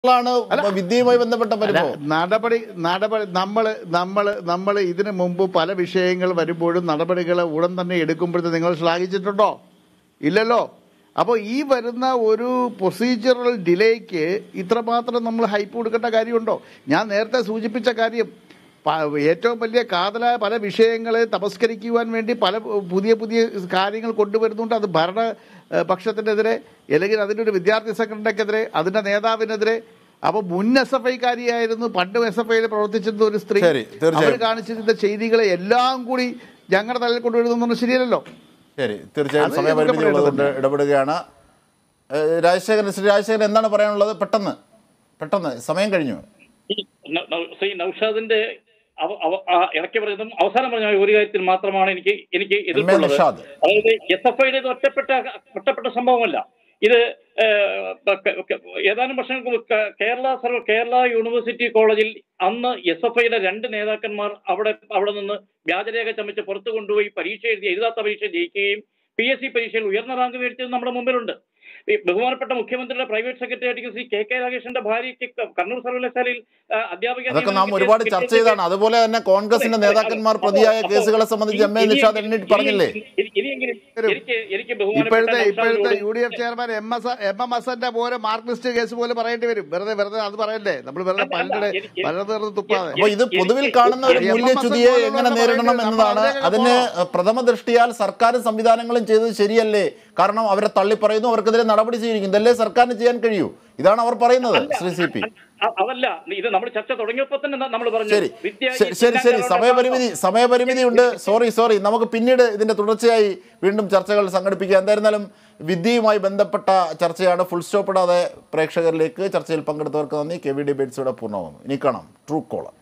ാണ് വിദ്യയുമായി ബന്ധപ്പെട്ട അല്ല, പരിഭവം നടപടി നടപടി നമ്മൾ നമ്മൾ നമ്മൾ ഇതിനു മുമ്പ് പല വിഷയങ്ങൾ വരുമ്പോഴും നടപടികൾ ഉടൻ തന്നെ എടുക്കുമ്പോഴത്തെ നിങ്ങൾ ശ്ലാഘിച്ചിട്ടുണ്ടോ ഇല്ലല്ലോ അപ്പോൾ ഈ വരുന്ന ഒരു പ്രൊസീജിയറൽ ഡിലേക്ക് ഇത്രമാത്രം നമ്മൾ ഹൈപ്പ് കൊടുക്കേണ്ട കാര്യമുണ്ടോ ഞാൻ നേരത്തെ സൂചിപ്പിച്ച കാര്യം പ- ഏറ്റവും വലിയ കാതലായ പല വിഷയങ്ങളെ തമസ്കരിക്കുവാൻ വേണ്ടി പല പുതിയ പുതിയ കാര്യങ്ങൾ കൊണ്ടുവരുന്നുണ്ട് അത് ഭരണ ഏഹ്, പക്ഷത്തിനെതിരെ അല്ലെങ്കിൽ അതിൻ്റെ ഒരു വിദ്യാർത്ഥി സംഘടനയ്ക്കെതിരെ അതിൻ്റെ നേതാവിനെതിരെ അപ്പോൾ മുൻ എസ് എഫ് ഐക്കാരിയായിരുന്നു പണ്ട് എസ് എഫ് ഐയിൽ പ്രവർത്തിച്ചിരുന്ന ഒരു സ്ത്രീ ശരി, തീർച്ചയായും. അവർ കാണിച്ചിരുന്ന ചെയ്തികളെ എല്ലാം കൂടി ഞങ്ങളുടെ തലയിൽ കൊണ്ടുവരുന്നൊന്നും ശരിയല്ലല്ലോ ശരി തീർച്ചയായും അത് സമയപരിമിതി നമുക്ക് ഉള്ളതുകൊണ്ട് ഇടപെടുകയാണ് ഏഹ്, രാജശേഖരൻ ശ്രീ രാജശേഖരൻ എന്താണ് പറയാനുള്ളത് പെട്ടെന്ന് പെട്ടെന്ന് സമയം കഴിഞ്ഞു ഈ നൗ- നൗ- ശ്രീ നൌഷാദിന്റെ അവ- അവ- ആ ഇടയ്ക്ക് പറയുന്നതും അവസാനം പറഞ്ഞ ഒരു കാര്യത്തിൽ മാത്രമാണ് എനിക്ക് എനിക്ക് എതിർപ്പുള്ളത് നിഷാദ്. അതായത് എസ് എഫ് ഐയുടെ ഒറ്റപ്പെട്ട ഒറ്റപ്പെട്ട സംഭവമല്ല ഇത് ഏഹ്, ക- ക- ഏതാനും വർഷങ്ങൾക്ക് മുമ്പ് ക- കേരള സർവ കേരള യൂണിവേഴ്സിറ്റി കോളേജിൽ അന്ന് എസ് എഫ് ഐയുടെ രണ്ട് നേതാക്കന്മാർ അവിടെ അവിടെ നിന്ന് വ്യാജരേഖ ചമച്ച് പുറത്തു കൊണ്ടുപോയി പരീക്ഷ എഴുതി എഴുതാത്ത പരീക്ഷ ജയിക്കുകയും പി എസ് സി പരീക്ഷയിൽ ഉയർന്ന റാങ്ക് മേടിച്ചത് നമ്മുടെ മുമ്പിലുണ്ട് ഈ ബഹുമാനപ്പെട്ട മുഖ്യമന്ത്രിയുടെ പ്രൈവറ്റ് സെക്രട്ടറി ആയിട്ട് ശ്രീ കെ കെ രാഗേഷിന്റെ ഭാര്യയ്ക്ക് കണ്ണൂർ സർവകലാശാലയിൽ ആ, അധ്യാപിക അതൊക്കെ നാം നിയമനം ഒരുപാട് കിട്ടിയ- ചർച്ച ചെയ്താണ് അതുപോലെ തന്നെ കോൺഗ്രസിന്റെ അതെ, നേതാക്കന്മാർ അതെ. പ്രതിയായ അപ്പോ- കേസുകളെ സംബന്ധിച്ച് എം എ ഇനി- നിഷാദ് ഇനി- എണ്ണി പറഞ്ഞില്ലേ ഇനി- ഇനിയെങ്കിലും എനിക്ക് എനിക്ക് ബഹുമാനപ്പെട്ട ഇപ്പോഴത്തെ ഇപ്പോഴത്തെ നൗഷാദിനോട് U D F chairman M S M M എസിന്റെ പോലെ മാർക്ക് ലിസ്റ്റ് കേസ് പോലെ പറയേണ്ടി വരും വെറുതെ വെറുതെ അത് പറയല്ലേ നമ്മൾ വെറുതെ അല്ല, പലരുടെ അല്ല, എനിക്ക് പലരുടെ വെറുതെ തുപ്പാതെ അപ്പൊ ഇത് പൊതുവിൽ കാണുന്ന ഒരു എം എം എസ് മൂല്യച്യുതിയെ പോലുള്ളവർ എങ്ങനെ നേരിടണം പറയുന്നത് എന്നതാണ് നമ്മൾ അതിലേക്ക് അതിന് പോകണം. പ്രഥമ ദൃഷ്ടിയാൽ സർക്കാരും സംവിധാനങ്ങളും ചെയ്തത് ശരിയല്ലേ കാരണം അവരെ തള്ളി പറയുന്നു അവർക്കെതിരെ നടപടി സ്വീകരിക്കും ഇതല്ലേ സർക്കാരിന് ചെയ്യാൻ കഴിയൂ ഇതാണ് അവർ പറയുന്നത് ശ്രീ സി പി അ- അതല്ല ഇത് നമ്മൾ ചർച്ച തുടങ്ങിയപ്പോൾ തന്നെ നമ്മൾ പറഞ്ഞു ശരി വിദ്യ ശരി ശരി ശരി സമയപരിമിതി സമയപരിമിതി ഉണ്ട് സോറി സോറി നമുക്ക് പിന്നീട് ഇതിന്റെ തുടർച്ചയായി വീണ്ടും ചർച്ചകൾ സംഘടിപ്പിക്കുക എന്തായിരുന്നാലും വിദ്യയുമായി ബന്ധപ്പെട്ട ചർച്ചയാണ് ഫുൾ സ്റ്റോപ്പ് ഇടാതെ പ്രേക്ഷകരിലേക്ക് ചർച്ചയിൽ പങ്കെടുത്തവർക്ക് നന്ദി കെ വി ഡിബേറ്റ്സിയുടെ പൂർണ്ണമാകുന്നു ഇനി കാണാം ട്രൂ കോളർ